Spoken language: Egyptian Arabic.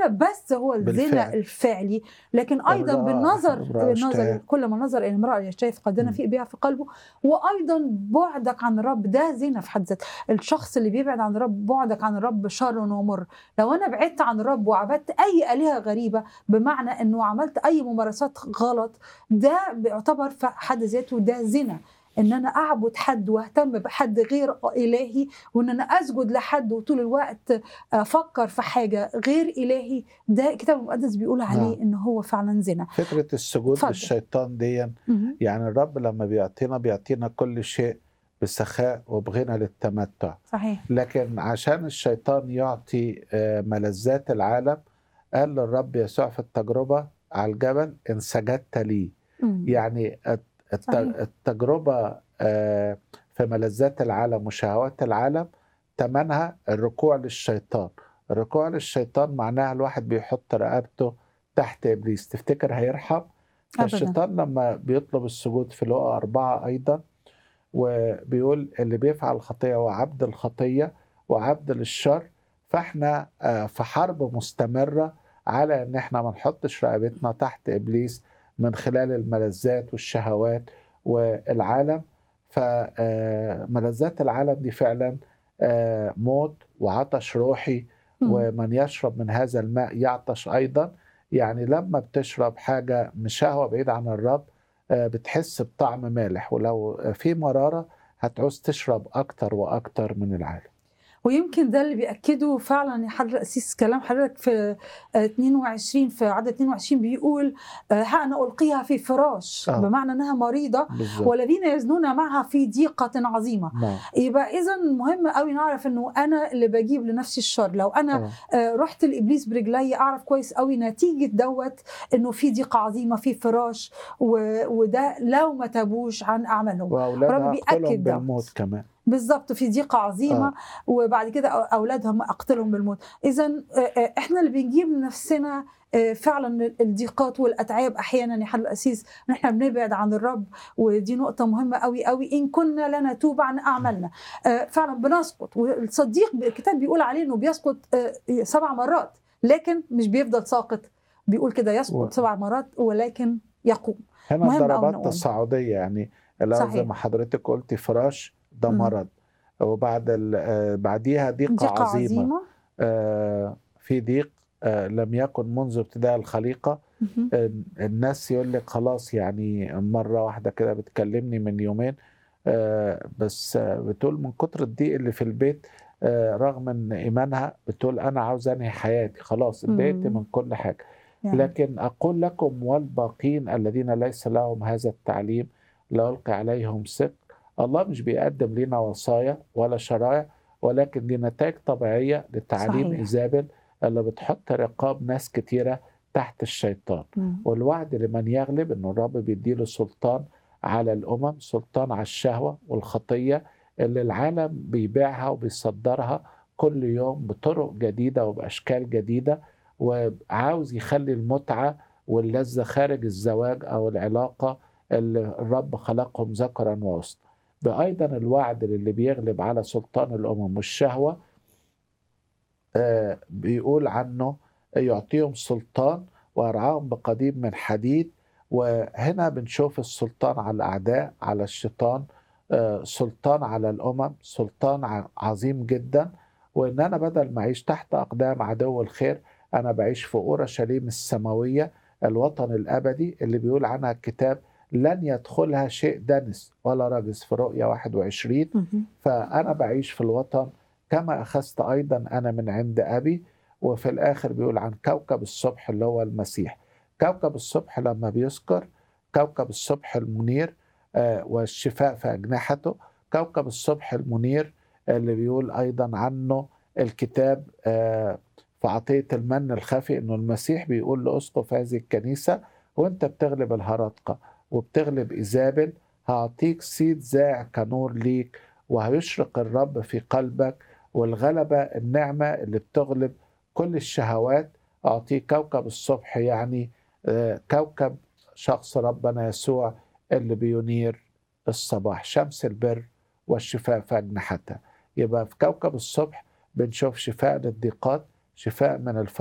الزنا بس هو الزنا بالفعل. الفعلي لكن ايضا امرأة- بالنظر امرأة بالنظر اشتهت. كل ما نظر الى امراه يشتهي فقدنا مم. في بها في قلبه وايضا بعدك عن الرب ده زنا في حد ذاته الشخص اللي بيبعد عن الرب بعدك عن الرب شر ومر لو انا بعدت عن الرب وعبدت اي الهه غريبه بمعنى انه عملت اي ممارسات غلط ده بيعتبر في حد ذاته ده زنا ان انا اعبد حد واهتم بحد غير الهي وان انا اسجد لحد وطول الوقت افكر في حاجه غير الهي ده الكتاب المقدس بيقول عليه نعم. ان هو فعلا زنا فكره السجود اتفضل. للشيطان دي مهم. يعني الرب لما بيعطينا بيعطينا كل شيء بسخاء وبغنى للتمتع صحيح لكن عشان الشيطان يعطي آه، ملذات العالم قال للرب يسوع في التجربة على الجبل إن سجدت لي مم. يعني الت- الت- صحيح. التجربة آه، في ملذات العالم وشهوات العالم تمنها الركوع للشيطان الركوع للشيطان معناها الواحد بيحط رقبته تحت إبليس تفتكر هيرحم أبداً. فالشيطان لما بيطلب السجود في لقا أربعة أيضا وبيقول اللي بيفعل الخطية هو عبد الخطية وعبد للشر فاحنا آه، في حرب مستمرة على ان احنا ما نحطش رقبتنا تحت ابليس من خلال الملذات والشهوات والعالم فملذات العالم دي فعلا آه، موت وعطش روحي مم. ومن يشرب من هذا الماء يعطش ايضا يعني لما بتشرب حاجه من شهوه بعيد عن الرب آه، بتحس بطعم مالح ولو في مراره هتعوز تشرب اكتر واكتر من العالم ويمكن ده اللي بيأكده فعلا يا حضرتك أسيس كلام حضرتك في آه، 22 في عدد 22 بيقول آه، ها أنا ألقيها في فراش آه. بمعنى أنها مريضة بالظبط والذين يزنون معها في ضيقة عظيمة نعم يبقى إذا مهم قوي نعرف أنه أنا اللي بجيب لنفسي الشر لو أنا آه. آه، رحت لابليس برجلي اعرف كويس قوي نتيجه دوت انه في ضيقه عظيمه في فراش و... وده لو ما تابوش عن اعمالهم واولادها رب بيأكد اقتلهم دوت. بالموت كمان بالظبط في ضيقه عظيمه آه. وبعد كده أ- اولادهم اقتلهم بالموت اذا احنا اللي بنجيب لنفسنا آه، فعلا الضيقات والاتعاب احيانا يا حل الاسيس ان احنا بنبعد عن الرب ودي نقطه مهمه قوي قوي ان كنا لا نتوب عن اعمالنا آه، فعلا بنسقط والصديق الكتاب بيقول عليه انه بيسقط آه، سبع مرات لكن مش بيفضل ساقط بيقول كده و- يسقط سبع مرات ولكن يقوم هنا مهم أوي الضربات نقوم. تصاعديه يعني لو زي صحيح. ما حضرتك قلتي فراش ده مم. مرض وبعد ال- آه، بعديها ضيقه, ضيقه عظيمه, عظيمه آه، في ضيق آه، لم يكن منذ ابتداء الخليقه مهم. الناس يقول لك خلاص يعني مرة واحدة كده بتكلمني من يومين آه، بس آه، بتقول من كتر الضيق اللي في البيت آه، رغم ان ايمانها بتقول انا عاوز انهي حياتي خلاص اتضايقت مم. من كل حاجة يعني لكن اقول لكم والباقين الذين ليس لهم هذا التعليم لا القي عليهم ثقل الله مش بيقدم لنا وصايا ولا شرائع ولكن دي نتائج طبيعية لتعليم صحيح. ايزابل اللي بتحط رقاب ناس كتيرة تحت الشيطان مم. والوعد لمن يغلب انه الرب بيديله سلطان على الامم سلطان على الشهوه والخطيه اللي العالم بيبيعها وبيصدرها كل يوم بطرق جديده وباشكال جديده وعاوز يخلي المتعه واللذه خارج الزواج او العلاقه اللي الرب خلقهم ذكرا وانثى بايضا الوعد للي بيغلب على سلطان الامم والشهوه آه، بيقول عنه يعطيهم سلطان ويرعاهم بقضيب من حديد وهنا بنشوف السلطان على الأعداء على الشيطان آه، سلطان على الأمم سلطان ع- عظيم جدا وإن أنا بدل ما أعيش تحت أقدام عدو الخير أنا بعيش في أورشليم السماوية الوطن الأبدي اللي بيقول عنها الكتاب لن يدخلها شيء دنس ولا رجس في رؤيا 21 مهم. فأنا بعيش في الوطن كما أخذت أيضا أنا من عند أبي وفي الآخر بيقول عن كوكب الصبح اللي هو المسيح كوكب الصبح لما بيذكر كوكب الصبح المنير آه، والشفاء في أجنحته كوكب الصبح المنير اللي بيقول أيضا عنه الكتاب آه، في عطية المن الخفي إنه المسيح بيقول لأسقف هذه الكنيسة وأنت بتغلب الهرطقة وبتغلب إيزابل هعطيك سيد زاع كنور ليك وهيشرق الرب في قلبك والغلبة النعمة اللي بتغلب كل الشهوات أعطيه كوكب الصبح يعني آه، كوكب شخص ربنا يسوع اللي بينير الصباح شمس البر والشفاء في أجنحتها يبقى في كوكب الصبح بنشوف شفاء للضيقات شفاء من الف